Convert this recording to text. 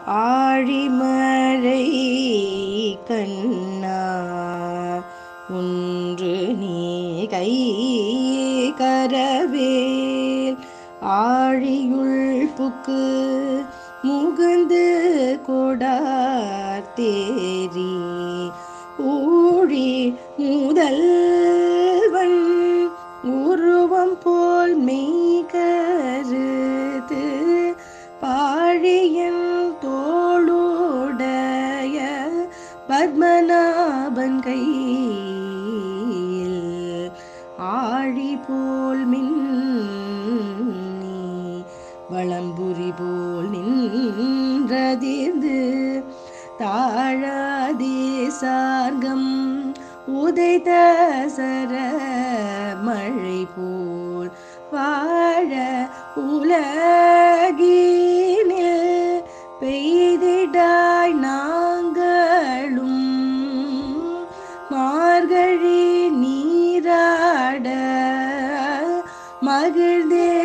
ஆழிமழை கண்ணா ஒன்று நீ கை கரவேல் ஆழியுள் புக்கு முகந்து கொடார் தேரி ஊழி முதல்வன் உருவம் போல் மெய் கருது பாழியன் தோளுடைய பத்மநாபன் கையில் ஆழி போல் மின்னி வளம்புரி போல் நின்றதிர்ந்து தாழாதே சார்கம் உதைத்த சர மழை போல் வாழ உலகினில் பெய்திடாய் நாங்களும் மார்கழி நீராட மகிழ்ந்தே